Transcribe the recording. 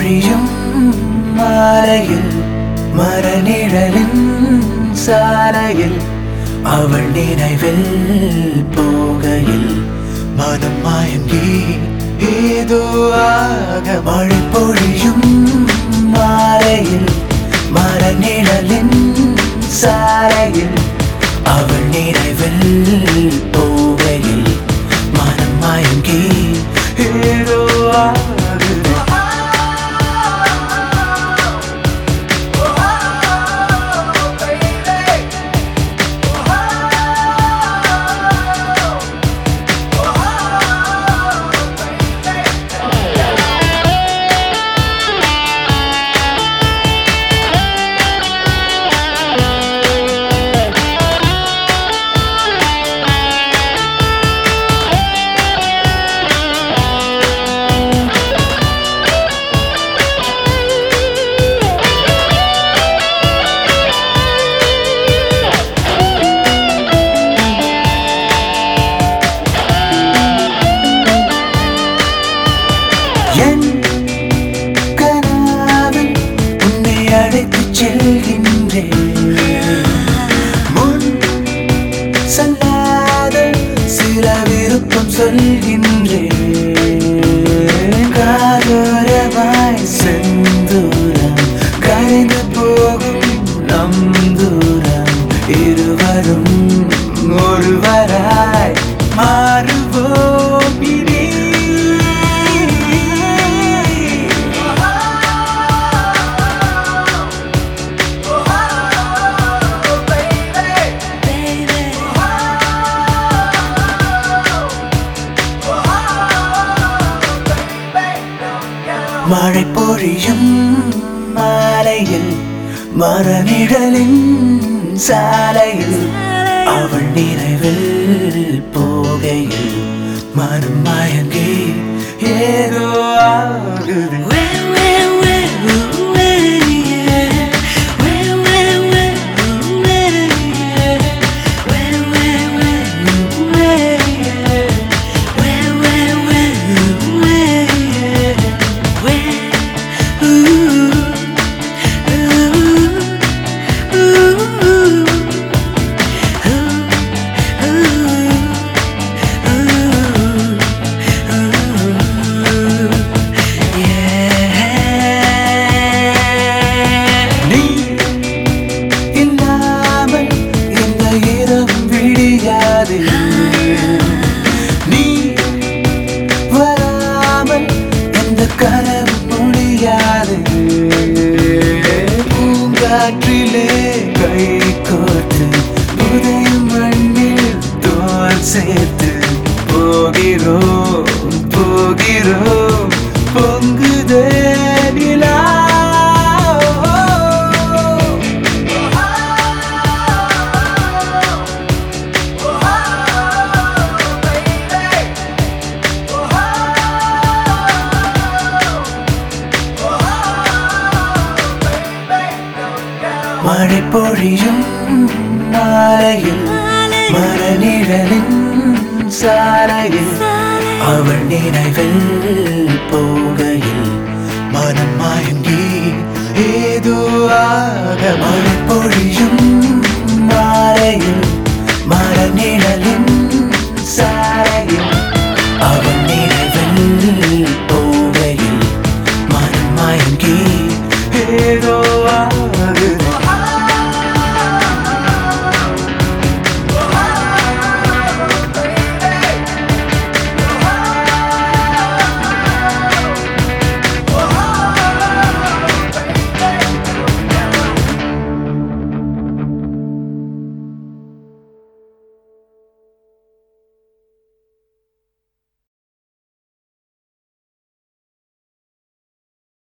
பொழியும் மாலையில் மரநிழலின் சாலையில் அவள் நினைவில் போகையில் மனம் மயங்கி ஏதோ ஆக மழை பொழியும் மாலையில் மரநிழலின் சாலையில் அவள் நினைவில் போகையில் மனம் மயங்கி ஏதோ ஆகுது என் கனாவில் உன்னை அழைத்துச் செல்கின்றேன் முன் சொல்லாத சில விருப்பம் சொல்கின்றேன் காதோரமாய் செந்தூரம் கரைந்து போகும் நம் தூரம் இருவரும் ஒருவராய் மாறுவோம் இனி மழை பொழியும் மாலையில் மரநிழலின் சாலையில் அவள் நினைவில் போகையில் மனம் மயங்கி ஏதோ ஆகுது நீ இல்லாமல் இந்த இரவும் விடியாது நீ வராமல் இந்த கனவு முடியாது பூங்காற்றிலே கை கோர்த்து புதையும் மண்ணில் தோல் சேர்த்து போகிறோம் போகிறோம் பொங்குதே நிலா மழை பொழியும் மாலையில் மரநிழலின் சாலையில் அவள் நினைவில் போகையில் மனம் மயங்கி ஏதோ ஆக மழை பொழியும் மாலையில் மரநிழலின் சாலையில் அவள் நினைவில் போகையில் மனம் மயங்கி ஏதோ